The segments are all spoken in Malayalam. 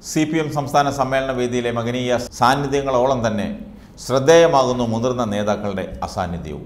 സി പി എം സംസ്ഥാന സമ്മേളന വേദിയിലെ മകനീയ സാന്നിധ്യങ്ങളോളം തന്നെ ശ്രദ്ധേയമാകുന്നു മുതിർന്ന നേതാക്കളുടെ അസാന്നിധ്യവും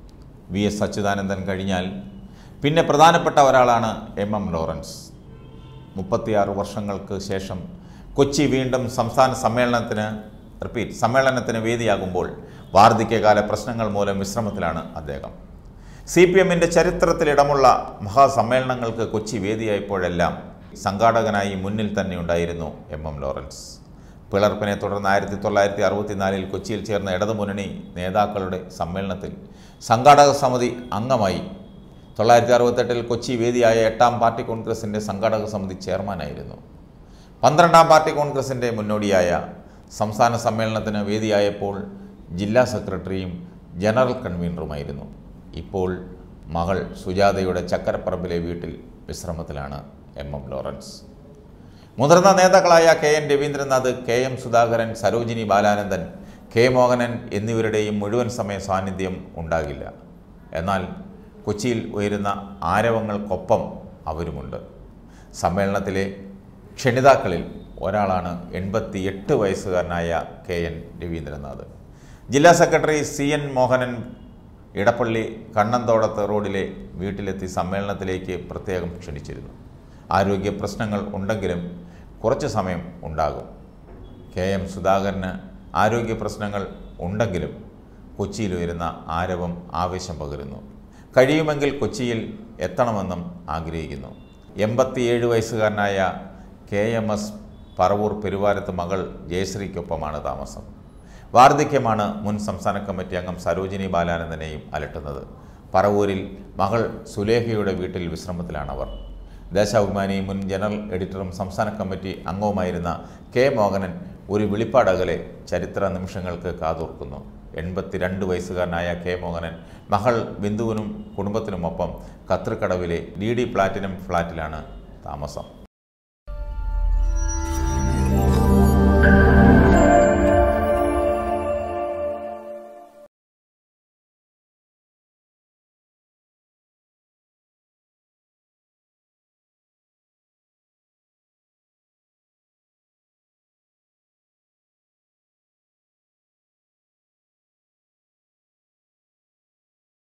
വി എസ് അച്യുതാനന്ദൻ കഴിഞ്ഞാൽ പിന്നെ പ്രധാനപ്പെട്ട ഒരാളാണ് എം എം ലോറൻസ് മുപ്പത്തിയാറ് വർഷങ്ങൾക്ക് ശേഷം കൊച്ചി വീണ്ടും സംസ്ഥാന സമ്മേളനത്തിന് റിപ്പീറ്റ് സമ്മേളനത്തിന് വേദിയാകുമ്പോൾ വാർദ്ധക്യകാല പ്രശ്നങ്ങൾ മൂലം വിശ്രമത്തിലാണ് അദ്ദേഹം സി പി എമ്മിൻ്റെ ചരിത്രത്തിലിടമുള്ള മഹാസമ്മേളനങ്ങൾക്ക് കൊച്ചി വേദിയായപ്പോഴെല്ലാം സംഘാടകനായി മുന്നിൽ തന്നെ ഉണ്ടായിരുന്നു എം എം ലോറൻസ് പിളർപ്പിനെ തുടർന്ന് ആയിരത്തി തൊള്ളായിരത്തി അറുപത്തിനാലിൽ കൊച്ചിയിൽ ചേർന്ന ഇടതുമുന്നണി നേതാക്കളുടെ സമ്മേളനത്തിൽ സംഘാടക സമിതി അംഗമായി തൊള്ളായിരത്തി അറുപത്തെട്ടിൽ കൊച്ചി വേദിയായ എട്ടാം പാർട്ടി കോൺഗ്രസിൻ്റെ സംഘാടക സമിതി ചെയർമാനായിരുന്നു പന്ത്രണ്ടാം പാർട്ടി കോൺഗ്രസിൻ്റെ മുന്നോടിയായ സംസ്ഥാന സമ്മേളനത്തിന് വേദിയായപ്പോൾ ജില്ലാ സെക്രട്ടറിയും ജനറൽ കൺവീനറുമായിരുന്നു ഇപ്പോൾ മകൾ സുജാതയുടെ ചക്കരപ്പറമ്പിലെ വീട്ടിൽ വിശ്രമത്തിലാണ് എം എം ലോറൻസ് മുതിർന്ന നേതാക്കളായ K N Ravindranath K M Sudhakaran Sarojini Balanandan K Mohanan എന്നിവരുടെയും മുഴുവൻ സമയ സാന്നിധ്യം ഉണ്ടാകില്ല എന്നാൽ കൊച്ചിയിൽ ഉയരുന്ന ആരവങ്ങൾക്കൊപ്പം അവരുമുണ്ട് സമ്മേളനത്തിലെ ക്ഷണിതാക്കളിൽ ഒരാളാണ് എൺപത്തി എട്ട് വയസ്സുകാരനായ കെ എൻ രവീന്ദ്രനാഥ് ജില്ലാ secretary C N Mohanan Edappally Kannanthodath റോഡിലെ വീട്ടിലെത്തി സമ്മേളനത്തിലേക്ക് പ്രത്യേകം ക്ഷണിച്ചിരുന്നു ആരോഗ്യ പ്രശ്നങ്ങൾ ഉണ്ടെങ്കിലും കുറച്ച് സമയം ഉണ്ടാകും കെ എം സുധാകരന് ആരോഗ്യ പ്രശ്നങ്ങൾ ഉണ്ടെങ്കിലും കൊച്ചിയിൽ ഉയരുന്ന ആരവം ആവേശം പകരുന്നു കഴിയുമെങ്കിൽ കൊച്ചിയിൽ എത്തണമെന്നും ആഗ്രഹിക്കുന്നു എൺപത്തിയേഴ് വയസ്സുകാരനായ കെ എം എസ് പറവൂർ പെരുവാരത്ത് മകൾ ജയശ്രീക്കൊപ്പമാണ് താമസം വാർദ്ധക്യമാണ് മുൻ സംസ്ഥാന കമ്മിറ്റി അംഗം സരോജിനി ബാലാനന്ദനെയും അലട്ടുന്നത് പറവൂരിൽ മകൾ സുലേഖയുടെ വീട്ടിൽ വിശ്രമത്തിലാണവർ ദേശാഭിമാനി മുൻ ജനറൽ എഡിറ്ററും സംസ്ഥാന കമ്മിറ്റി അംഗവുമായിരുന്ന കെ മോഹനൻ ഒരു വിളിപ്പാടകലെ ചരിത്ര നിമിഷങ്ങൾക്ക് കാതോർക്കുന്നു എൺപത്തിരണ്ട് വയസ്സുകാരനായ കെ മോഹനൻ മകൾ ബിന്ദുവിനും കുടുംബത്തിനുമൊപ്പം കത്രിക്കടവിലെ ഡി ഡി പ്ലാറ്റിനം ഫ്ലാറ്റിലാണ് താമസം